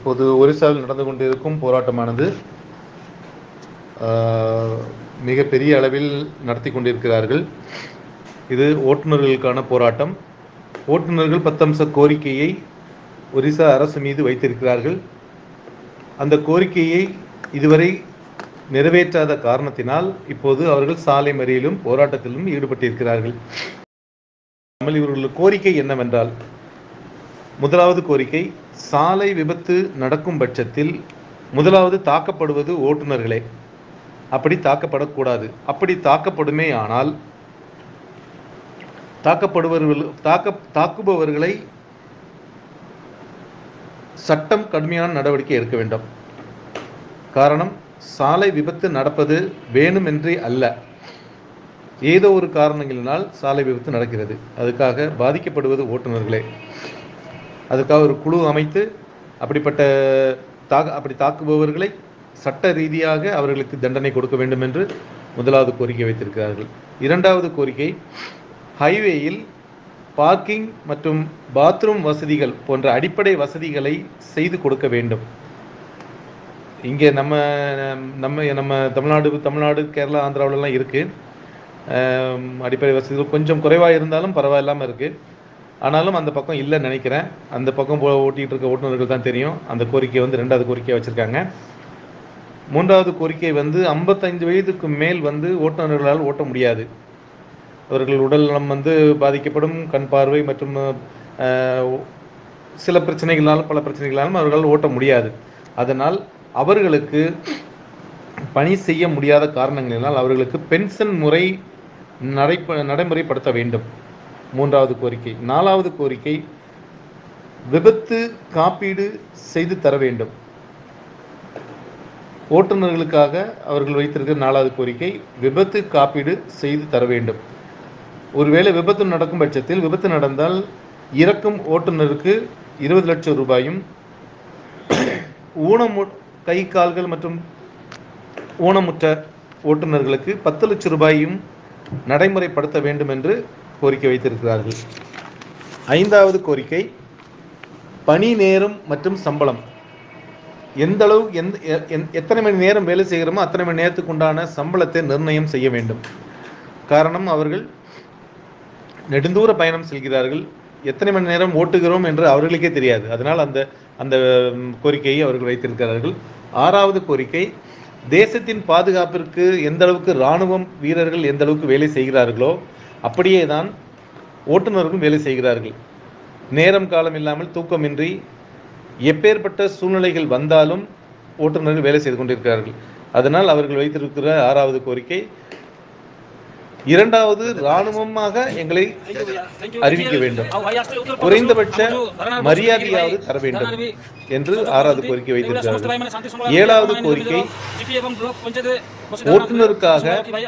இப்போது ஒரிசாவில் நடந்து கொண்டிருக்கும் போராட்டமானது ஆஹ், மிக பெரிய அளவில் நடத்தி கொண்டிருக்கிறார்கள் இது ஓட்டுநர்களுக்கான போராட்டம் ஓட்டுநர்கள் பத்தம்ச கோரிக்கையை ஒரிசா அரசு மீது வைத்திருக்கிறார்கள் அந்த கோரிக்கையை இதுவரை நிறைவேற்றாத காரணத்தினால் இப்போது அவர்கள் சாலை மறியலும் போராட்டத்திலும் ஈடுபட்டிருக்கிறார்கள் ஆனால் இவர்கள் கோரிக்கை என்னவென்றால் முதலாவது கோரிக்கை சாலை விபத்து நடக்கும் பட்சத்தில் முதலாவது தாக்கப்படுவது ஓட்டுநர்களே அப்படி தாக்கப்படக்கூடாது அப்படி தாக்கப்படுமே ஆனால் தாக்கப்படுபவர்கள் தாக்க தாக்குபவர்களை சட்டம் கடுமையான நடவடிக்கை எடுக்க வேண்டும் காரணம் சாலை விபத்து நடப்பது வேணுமென்றே அல்ல ஏதோ ஒரு காரணங்களினால் சாலை விபத்து நடக்கிறது அதுக்காக பாதிக்கப்படுவது ஓட்டுநர்களே அதுக்காக ஒரு குழு அமைத்து அப்படிப்பட்ட தாக்க அப்படி தாக்குபவர்களை சட்ட ரீதியாக அவர்களுக்கு தண்டனை கொடுக்க வேண்டும் என்று முதலாவது கோரிக்கை வைத்திருக்கிறார்கள் இரண்டாவது கோரிக்கை ஹைவேயில் பார்க்கிங் மற்றும் பாத்ரூம் வசதிகள் போன்ற அடிப்படை வசதிகளை செய்து கொடுக்க வேண்டும் இங்கே நம்ம நம்ம நம்ம தமிழ்நாடு தமிழ்நாடு கேரளா ஆந்திராவிலலாம் இருக்குது அடிப்படை வசதிகள் கொஞ்சம் குறைவாக இருந்தாலும் பரவாயில்லாமல் இருக்குது ஆனாலும் அந்த பக்கம் இல்லைன்னு நினைக்கிறேன் அந்த பக்கம் போ ஓட்டிகிட்டு இருக்க ஓட்டுநர்கள் தான் தெரியும் அந்த கோரிக்கை வந்து ரெண்டாவது கோரிக்கையை வச்சுருக்காங்க மூன்றாவது கோரிக்கை வந்து ஐம்பத்தஞ்சு வயதுக்கு மேல் வந்து ஓட்டுநர்களால் ஓட்ட முடியாது அவர்கள் உடல் நலம் வந்து பாதிக்கப்படும் கண் பார்வை மற்றும் அஹ், சில பிரச்சனைகளாலும் பல பிரச்சனைகளாலும் அவர்களால் ஓட்ட முடியாது அதனால் அவர்களுக்கு பணி செய்ய முடியாத காரணங்களினால் அவர்களுக்கு பென்ஷன் முறை நடைப நடைமுறைப்படுத்த வேண்டும் மூன்றாவது கோரிக்கை நாலாவது கோரிக்கை விபத்து காப்பீடு செய்து தர வேண்டும் ஓட்டுநர்களுக்காக அவர்கள் வைத்திருக்கிற நாலாவது கோரிக்கை விபத்து காப்பீடு செய்து தர வேண்டும் ஒருவேளை விபத்து நடக்கும் பட்சத்தில் விபத்து நடந்தால் இறக்கும் ஓட்டுநருக்கு இருபது லட்சம் ரூபாயும் ஊனமு கை கால்கள் மற்றும் ஊனமுற்ற ஓட்டுநர்களுக்கு பத்து லட்சம் ரூபாயும் நடைமுறைப்படுத்த வேண்டும் என்று கோரிக்கை வைத்திருக்கிறார்கள் ஐந்தாவது கோரிக்கை பணி நேரம் மற்றும் சம்பளம் எந்த அளவு எந்த எ- எந்- எத்தனை மணி நேரம் வேலை செய்கிறோமோ அத்தனை மணி நேரத்துக்கு உண்டான சம்பளத்தை நிர்ணயம் செய்ய வேண்டும் காரணம் அவர்கள் நெடுந்தூர பயணம் செல்கிறார்கள் எத்தனை மணி நேரம் ஓட்டுகிறோம் என்று அவர்களுக்கே தெரியாது அதனால் அந்த அந்த ம், கோரிக்கையை அவர்கள் வைத்திருக்கிறார்கள் ஆறாவது கோரிக்கை தேசத்தின் பாதுகாப்பிற்கு எந்த அளவுக்கு இராணுவம் வீரர்கள் எந்த அளவுக்கு வேலை செய்கிறார்களோ அப்படியே தான் ஓட்டுநர்களும் வேலை செய்கிறார்கள் நேரம் காலம் இல்லாமல் தூக்கமின்றி எப்பேற்பட்ட சூழ்நிலைகள் வந்தாலும் ஓட்டுநர்கள் வேலை செய்து கொண்டிருக்கிறார்கள் அதனால் அவர்கள் வைத்திருக்கிற ஆறாவது கோரிக்கை இரண்டாவது இராணுவமாக எங்களை அறிவிக்க வேண்டும் குறைந்தபட்ச மரியாதையாவது தர வேண்டும் என்று ஆறாவது கோரிக்கை வைத்திருக்கிறார்கள் ஏழாவது கோரிக்கை ஓட்டுநருக்காக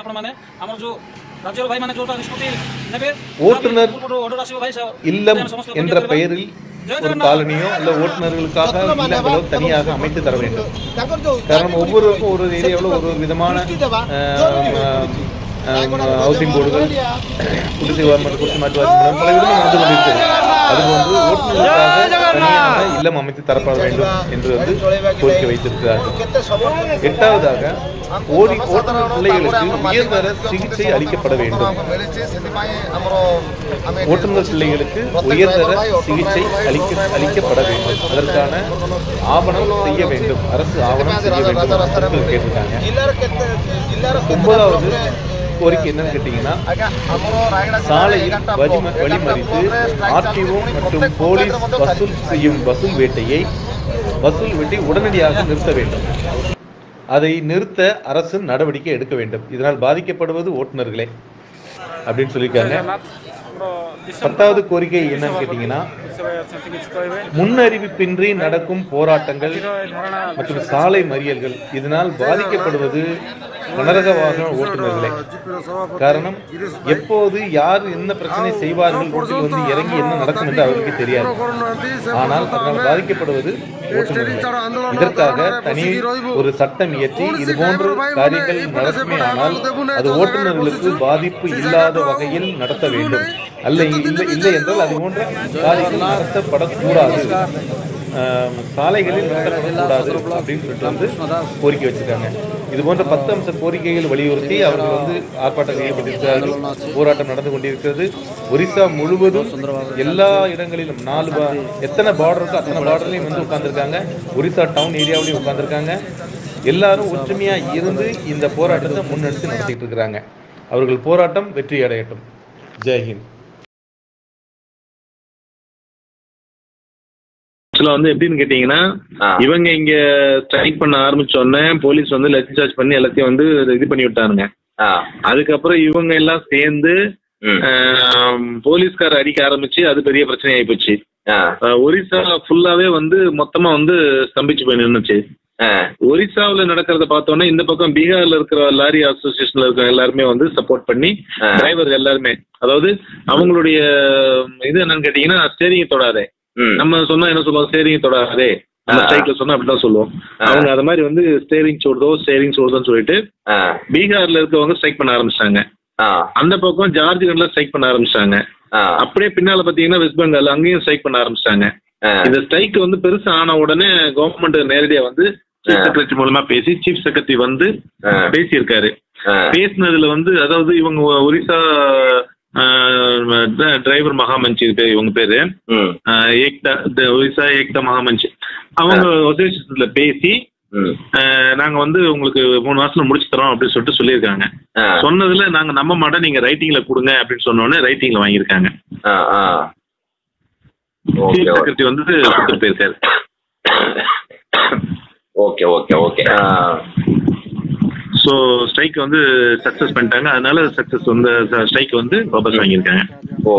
ஓட்டுநர் இல்லம் என்ற பெயரில் ஒரு காலனியோ அல்ல ஓட்டுநர்களுக்காக இல்லங்களோ தனியாக அமைத்து தர வேண்டும் காரணம் ஒவ்வொருவருக்கும் ஒரு ஏரியாவில் ஒரு ஒரு விதமான ஹவுசிங் போர்டுகள் குடிசை மற்றும் குடிசை மாற்று வாரியம் பல விதமாக நடந்து கொண்டிருக்கிறது அதுபோன்று ஓட்டுநர்களுக்காக தனியாக இல்லம் அமைத்து தரப்பட வேண்டும் என்று வந்து கோரிக்கை வைத்திருக்கிறார்கள் எட்டாவதாக ஓடி ஓட்டுநர் பிள்ளைகளுக்கு உயர்தர சிகிச்சை அளிக்கப்பட வேண்டும் ஓட்டுநர் பிள்ளைகளுக்கு உயர்தர சிகிச்சை அளிக்க அளிக்கப்பட வேண்டும் அதற்கான ஆவணம் செய்ய வேண்டும் அரசு ஆவணம் செய்ய வேண்டும் என்று கேட்டிருக்காங்க ஒன்பதாவது கோரிக்கை என்னன்னு கேட்டீங்கன்னா சாலையில் வழிம வழிமறித்து ஆர்டிஓ மற்றும் போலீஸ் வசூல் செய்யும் வசூல் வேட்டையை வசூல் வேட்டை உடனடியாக நிறுத்த வேண்டும் அதை நிறுத்த அரசு நடவடிக்கை எடுக்க வேண்டும் இதனால் பாதிக்கப்படுவது ஓட்டுநர்களே அப்படின்னு சொல்லியிருக்காங்க பத்தாவது கோரிக்கை என்னன்னு கேட்டீங்கன்னா முன்னறிவிப்பின்றி நடக்கும் போராட்டங்கள் மற்றும் சாலை மறியல்கள் இதனால் பாதிக்கப்படுவது கனரக வாகன ஓட்டுநர்களே காரணம் எப்போது யார் என்ன பிரச்சனை செய்வார்கள் ரோட்டில் வந்து இறங்கி என்ன நடக்கும் என்று அவருக்கு தெரியாது ஆனால் அதனால் பாதிக்கப்படுவது ஓட்டுநர்கள் இதற்காக தனி ஒரு சட்டம் இயற்றி இது போன்ற காரியங்கள் நடக்குமே ஆனால் அது ஓட்டுநர்களுக்கு பாதிப்பு இல்லாத வகையில் நடத்த வேண்டும் அல்ல இல்லை இல்லை என்றால் அது போன்ற காரியங்கள் நடத்தப்படக்கூடாது ஆஹ், சாலைகளில் நிறுத்தப்படக்கூடாது அப்படின்னு சொல்லிட்டு வந்து கோரிக்கை வச்சிருக்காங்க இது போன்ற பத்து அம்ச கோரிக்கைகள் வலியுறுத்தி அவர்கள் வந்து ஆர்ப்பாட்டம் ஈடுபட்டிருக்கிறார்கள் போராட்டம் நடந்து கொண்டிருக்கிறது ஒரிசா முழுவதும் எல்லா இடங்களிலும் நாலு பா- எத்தனை பார்டர் இருக்கோ அத்தனை பார்டர்லையும் வந்து உட்கார்ந்திருக்காங்க ஒரிசா டவுன் ஏரியாவிலையும் உட்கார்ந்திருக்காங்க எல்லாரும் ஒற்றுமையா இருந்து இந்த போராட்டத்தை முன்னெடுத்து நடத்திட்டு இருக்கிறாங்க அவர்கள் போராட்டம் வெற்றி அடையட்டும் ஜெய்ஹிந்த் ஆக்சுவலா வந்து எப்படின்னு கேட்டீங்கன்னா ஆ. இவங்க இங்க ஸ்ட்ரைக் பண்ண ஆரம்பிச்ச உடனே போலீஸ் வந்து லத்தி சார்ஜ் பண்ணி எல்லாத்தையும் வந்து இது பண்ணி விட்டானுங்க ஆ அதுக்கப்புறம் இவங்க எல்லாம் சேர்ந்து ம் ஆம், போலீஸ்கார அடிக்க ஆரம்பிச்சு அது பெரிய பிரச்சனை ஆயிப்போச்சு ஆ ஆ, ஒரிசா ஃபுல்லாவே வந்து மொத்தமா வந்து ஸ்தம்பிச்சு போய் நின்னுச்சு ஆ ஒரிசாவுல நடக்கிறத பார்த்தோன்னே இந்த பக்கம் பீகார்ல இருக்கிற லாரி அசோசியேஷன்ல இருக்கிற எல்லாருமே வந்து சப்போர்ட் பண்ணி ஆ. டிரைவர் எல்லாருமே அதாவது அவங்களுடைய இது என்னன்னு கேட்டீங்கன்னா ஸ்டேரிங் தொடாதே ம் நம்ம சொன்னா என்ன சொல்லுவோம் ஸ்டேரிங் தொடாதே நம்ம ஆ. ஸ்ட்ரைக்ல சொன்னா அப்படிதான் சொல்லுவோம் ஆ. அவங்க அது மாதிரி வந்து ஸ்டேரிங் சோடுதோ ஸ்டேரிங் சோடுதோன்னு சொல்லிட்டு ஆ பீகார்ல இருக்கவங்க ஸ்ட்ரைக் பண்ண ஆரம்பிச்சிட்டாங்க ஆ அந்த பக்கம் ஜார்ஜிகண்ட்ல ஸ்ட்ரைக் பண்ண ஆரம்பிச்சிட்டாங்க ஆ அப்படியே பின்னால பாத்தீங்கன்னா வெஸ்ட் பெங்கால் அங்கேயும் ஸ்ட்ரைக் பண்ண ஆரம்பிச்சிட்டாங்க ஆ இந்த ஸ்ட்ரைக் வந்து பெருசா ஆன உடனே கவர்மெண்ட் நேரடியா வந்து சீஃப் ஆ. செக்ரட்டரி மூலமா பேசி சீஃப் செக்ரட்டரி வந்து ஆ. பேசியிருக்காரு ஆ பேசினதுல வந்து அதாவது இவங்க ஒரிசா டிரைவர் மகாமஞ்சி இருக்கு இவங்க பேரு ம் ஆஹ் ஏக்தா இந்த ஒரிசா ஏக்தா மகாமஞ்சி அவங்க அசோசியேஷன்ல பேசி ம் ஆஹ் நாங்க வந்து உங்களுக்கு மூணு மாசத்துல முடிச்சு தரோம் அப்படின்னு சொல்லிட்டு சொல்லியிருக்காங்க ஆ சொன்னதுல நாங்க நம்ப மாட்டோம் நீங்க ரைட்டிங்ல கொடுங்க அப்படின்னு சொன்ன உடனே ரைட்டிங்ல வாங்கியிருக்காங்க ஆ ஆ ஓகே சீஃப் செக்ரட்டரி வந்து கொடுத்துட்டு போயிருக்காரு ஓகே ஓகே ஓகே ஆ ஸோ ஸ்ட்ரைக் வந்து சக்சஸ் பண்ணிட்டாங்க அதனால சக்சஸ் வந்து ஸ்ட்ரைக் வந்து வாபஸ் வாங்கியிருக்காங்க ஓ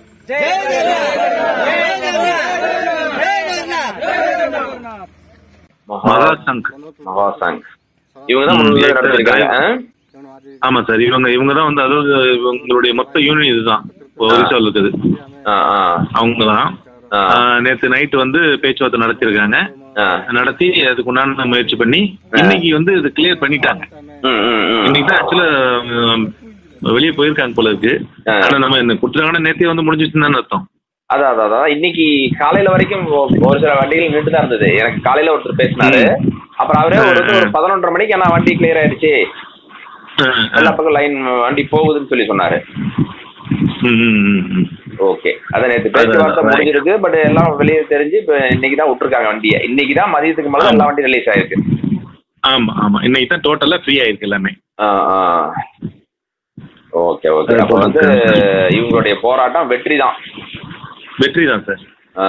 மகா சங்க் மகாசங் இவங்க தான் ம், முன்னாடி yes, நடத்திருக்காங்க ஆ? ஆமா சார் இவங்க இவங்க தான் வந்து அதாவது இவங்களுடைய மொத்த யூனியன் இதுதான் ஒரிசாவில் இருக்குது ஆ ஆ அவங்க தான் ஆ நேற்று நைட் வந்து பேச்சுவார்த்தை நடத்திருக்காங்க ஆ நடத்தி அதுக்கு உண்டான முயற்சி பண்ணி இன்னைக்கு வந்து இது கிளியர் பண்ணிட்டாங்க ம் ம் ம் இன்னைக்கு தான் ஆக்சுவலா வெளியே போயிருக்காங்க போல இருக்கு ஆ. ஆனா நம்ம இந்த குடுத்துட்டாங்கன்னா நேத்தே வந்து முடிஞ்சிச்சுன்னு தானே அர்த்தம் அதான் அதான் அதான் இன்னைக்கு காலையில வரைக்கும் ஒ- ஒரு சில வண்டிகள் நின்று தான் இருந்தது எனக்கு காலையில ஒருத்தர் பேசினாரு அப்புறம் அவரே ஒரு ஒரு பதினொன்றரை மணிக்கு ஆனா வண்டி கிளியர் ஆயிடுச்சு எல்லா பக்கம் லைன் வண்டி போகுதுன்னு சொல்லி சொன்னாரு ம், ம், ம், ம். ஓகே அதான் நேற்று பேச்சுவார்த்தை அதான், முடிஞ்சிருக்கு பட் எல்லாம் வெளியே தெரிஞ்சு இப்போ இன்னைக்கு தான் விட்டுருக்காங்க வண்டியை இன்னைக்கு தான் மதியத்துக்கு மேலே எல்லா வண்டி ரிலீஸ் ஆயிருக்கு ஆமா ஆமா இன்னைக்கு தான் டோட்டலா ஃப்ரீ ஆயிருக்கு எல்லாமே ஆ ஆ ஓகே ஓகே அப்போ வந்து இவங்களுடைய போராட்டம் வெற்றி தான் வெற்றி தான் சார் ஆ.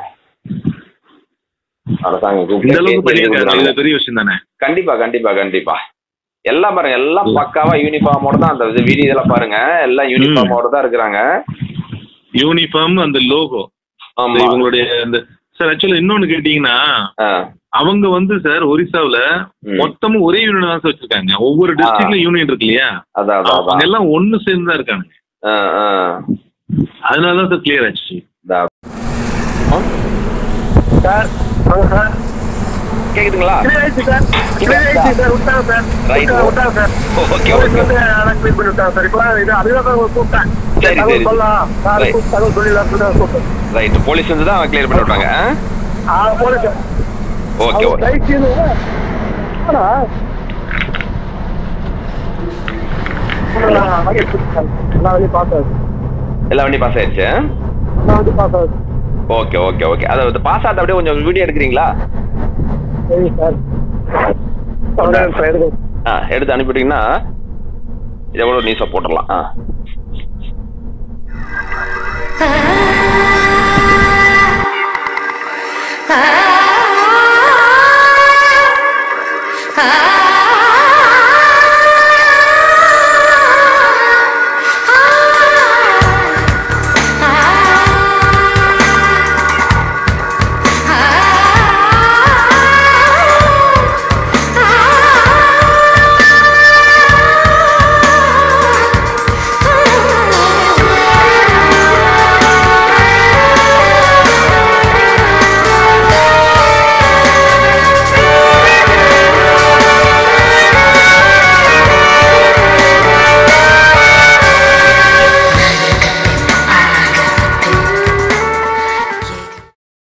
அரசாங்கம் கூப்பிட்டு இந்த அளவுக்கு பேசி பண்ணியிருக்காங்க கொடுக்குறாங்க. இது பெரிய விஷயம் தானே கண்டிப்பா கண்டிப்பா கண்டிப்பா எல்லாம் பாருங்க எல்லாம் பக்காவா யூனிஃபார்மோட தான் அந்த இது வீடியோ இதெல்லாம் பாருங்க எல்லாம் யூனிஃபார்மோட தான் இருக்கிறாங்க யூனிஃபார்ம் அந்த லோகோ ஆமா இவங்களுடைய அந்த சார் ஆக்சுவலா இன்னொன்னு கேட்டீங்கன்னா ஆ. அவங்க வந்து சார் ஒரிசாவுல ம். மொத்தமும் ஒரே யூனியன் தான் சார் வச்சிருக்காங்க ஒவ்வொரு டிஸ்ட்ரிக்ட்ல யூனியன் இருக்கு இல்லையா அதான் அதான் அவங்க அதான் எல்லாம் ஒண்ணு சேர்ந்து தான் இருக்காங்க ஆ, ஆ. அதனால தான் சார் கிளியர் ஆச்சு இதா. சார் வாங்க சார் கேக்குதுங்களா கிளியர் ஆயிடுச்சு சார் கிளியர் ஆயிடுச்சு சார் விட்டாங்க சார் Right. விட்டாங்க, விட்டாங்க சார் ஓகே போலீஸ் ஓகே வந்து அதெல்லாம் clear பண்ணி விட்டாங்க சார் இப்போ இது அதுதான் சார் உங்களுக்கு கூப்பிட்டேன் சரி, தகவல் சரி. சொல்லலாம் சார் Right. கூப்பிட்டு தகவல் சொல்லிடலாம் சொல்லிட்டு கூப்பிட்டேன் ரைட் போலீஸ் வந்து தான் கிளியர் பண்ணி விட்டாங்க ஆ போலீஸ் சார் ஓகே அவங்க ஓகே கைக்கு ஆனா நான் வெளியே பார்த்தேன் எல்லா வண்டி பாஸ் ஆயிடுச்சு நான் வந்து பார்த்தேன் ஓகே ஓகே ஓகே அதை பாஸ் ஆகிட்ட அப்படியே கொஞ்சம் வீடியோ எடுக்கிறீங்களா சரி சார் சொல்றேன் சார் எடுங்க ஆ எடுத்து அனுப்பிட்டீங்கன்னா இதை கூட நியூஸை போட்டுடலாம் ஆ ah, ah, ah.